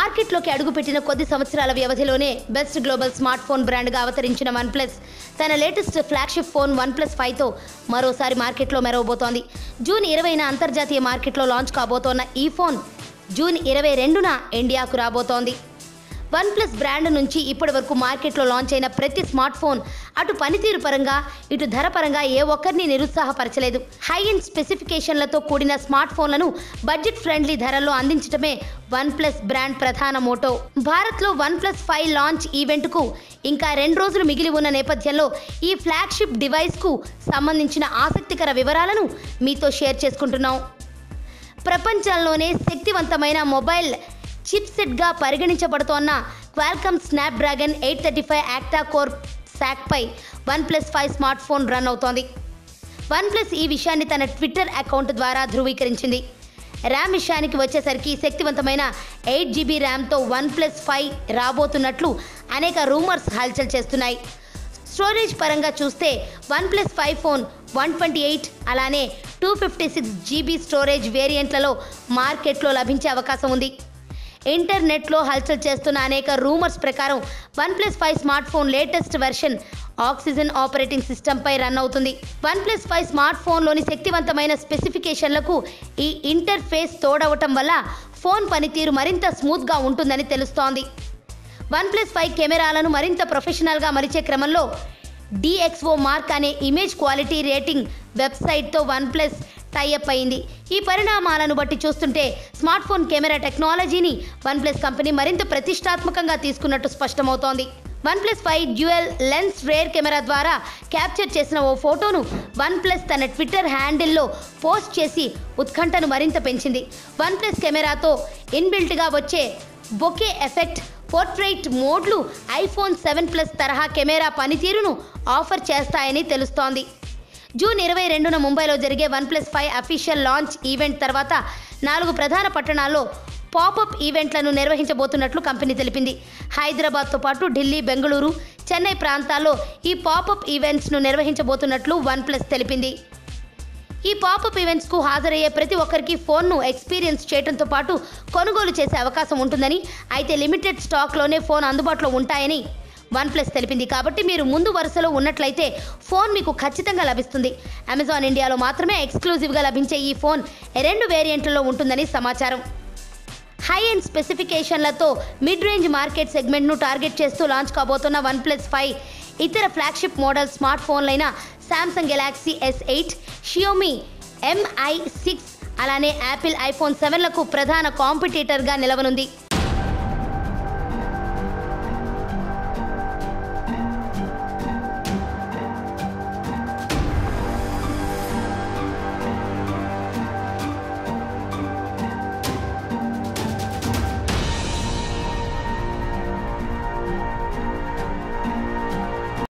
మార్కెట్లోకి అడుగుపెట్టిన కొద్ది సంవత్సరాల వ్యవధిలోనే బెస్ట్ గ్లోబల్ స్మార్ట్ ఫోన్ బ్రాండ్గా అవతరించిన వన్ ప్లస్ తన latest flagship phone OnePlus ఫైవ్తో మరోసారి మార్కెట్లో మెరవబోతోంది జూన్ ఇరవైన అంతర్జాతీయ మార్కెట్లో లాంచ్ కాబోతోన్న ఈ ఫోన్ జూన్ ఇరవై రెండున ఇండియాకు రాబోతోంది వన్ ప్లస్ బ్రాండ్ నుంచి ఇప్పటి వరకు మార్కెట్లో లాంచ్ అయిన ప్రతి స్మార్ట్ ఫోన్ అటు పనితీరు పరంగా ఇటు ధర పరంగా ఏ ఒక్కరిని నిరుత్సాహపరచలేదు హై ఎండ్ స్పెసిఫికేషన్లతో కూడిన స్మార్ట్ ఫోన్లను బడ్జెట్ ఫ్రెండ్లీ ధరల్లో అందించడమే వన్ ప్లస్ బ్రాండ్ ప్రధాన మోటో భారత్లో వన్ ప్లస్ ఫైవ్ లాంచ్ ఈవెంట్కు ఇంకా రెండు రోజులు మిగిలి ఉన్న నేపథ్యంలో ఈ ఫ్లాగ్షిప్ డివైస్కు సంబంధించిన ఆసక్తికర వివరాలను మీతో షేర్ చేసుకుంటున్నాం ప్రపంచంలోనే శక్తివంతమైన మొబైల్ చిప్సెట్గా పరిగణించబడుతోన్న Qualcomm Snapdragon eight thirty five octa core శాక్పై OnePlus five smart phone run అవుతోంది వన్ ప్లస్ ఈ విషయాన్ని తన ట్విట్టర్ అకౌంట్ ద్వారా ధృవీకరించింది ర్యామ్ విషయానికి వచ్చేసరికి శక్తివంతమైన ఎయిట్ జీబీ ర్యామ్తో వన్ ప్లస్ ఫైవ్ రాబోతున్నట్లు అనేక రూమర్స్ హల్చల్ చేస్తున్నాయి స్టోరేజ్ పరంగా చూస్తే OnePlus five phone one twenty eight అలానే two fifty six GB storage వేరియంట్లలో మార్కెట్లో లభించే అవకాశం ఉంది ఇంటర్నెట్లో హల్చల్ చేస్తున్న అనేక రూమర్స్ ప్రకారం OnePlus five smart phone latest version Oxygen operating సిస్టంపై రన్ అవుతుంది వన్ ప్లస్ ఫైవ్ స్మార్ట్ ఫోన్లోని శక్తివంతమైన స్పెసిఫికేషన్లకు ఈ ఇంటర్ఫేస్ తోడవటం వల్ల ఫోన్ పనితీరు మరింత స్మూత్గా ఉంటుందని తెలుస్తోంది వన్ ప్లస్ ఫైవ్ కెమెరాలను మరింత ప్రొఫెషనల్గా మలిచే క్రమంలో డిఎక్స్ఓ మార్క్ అనే ఇమేజ్ క్వాలిటీ రేటింగ్ వెబ్సైట్తో వన్ ప్లస్ టైఅప్ అయింది ఈ పరిణామాలను బట్టి చూస్తుంటే స్మార్ట్ ఫోన్ కెమెరా టెక్నాలజీని వన్ ప్లస్ కంపెనీ మరింత ప్రతిష్టాత్మకంగా తీసుకున్నట్టు స్పష్టమవుతోంది OnePlus five dual lens rear camera ద్వారా క్యాప్చర్ చేసిన ఓ ఫోటోను వన్ ప్లస్ తన ట్విట్టర్ హ్యాండిల్లో పోస్ట్ చేసి ఉత్కంఠను మరింత పెంచింది వన్ ప్లస్ కెమెరాతో ఇన్బిల్ట్గా వచ్చే బొకే ఎఫెక్ట్ పోర్ట్రైట్ మోడ్లు ఐఫోన్ సెవెన్ ప్లస్ తరహా కెమెరా పనితీరును ఆఫర్ చేస్తాయని తెలుస్తోంది జూన్ ఇరవై రెండున ముంబైలో జరిగే OnePlus five official launch event తర్వాత నాలుగు ప్రధాన పట్టణాల్లో పాపప్ ఈవెంట్లను నిర్వహించబోతున్నట్లు కంపెనీ తెలిపింది హైదరాబాద్తో పాటు ఢిల్లీ బెంగళూరు చెన్నై ప్రాంతాల్లో ఈ పాపప్ ఈవెంట్స్ను నిర్వహించబోతున్నట్లు వన్ ప్లస్ తెలిపింది ఈ పాపప్ ఈవెంట్స్కు హాజరయ్యే ప్రతి ఒక్కరికి ఫోన్ను ఎక్స్పీరియన్స్ చేయడంతో పాటు కొనుగోలు చేసే అవకాశం ఉంటుందని అయితే లిమిటెడ్ స్టాక్లోనే ఫోన్ అందుబాటులో ఉంటాయని వన్ ప్లస్ తెలిపింది కాబట్టి మీరు ముందు వరుసలో ఉన్నట్లయితే ఫోన్ మీకు ఖచ్చితంగా లభిస్తుంది అమెజాన్ ఇండియాలో మాత్రమే ఎక్స్క్లూజివ్గా లభించే ఈ ఫోన్ రెండు వేరియంట్లలో ఉంటుందని సమాచారం హై ఎండ్ స్పెసిఫికేషన్లతో మిడ్ రేంజ్ మార్కెట్ సెగ్మెంట్ను టార్గెట్ చేస్తూ లాంచ్ కాబోతున్న వన్ ప్లస్ ఫైవ్ ఇతర ఫ్లాగ్షిప్ మోడల్ స్మార్ట్ ఫోన్లైన Samsung Galaxy S eight Xiaomi MI six అలానే యాపిల్ ఐఫోన్ సెవెన్లకు ప్రధాన కాంపిటీటర్గా నిలవనుంది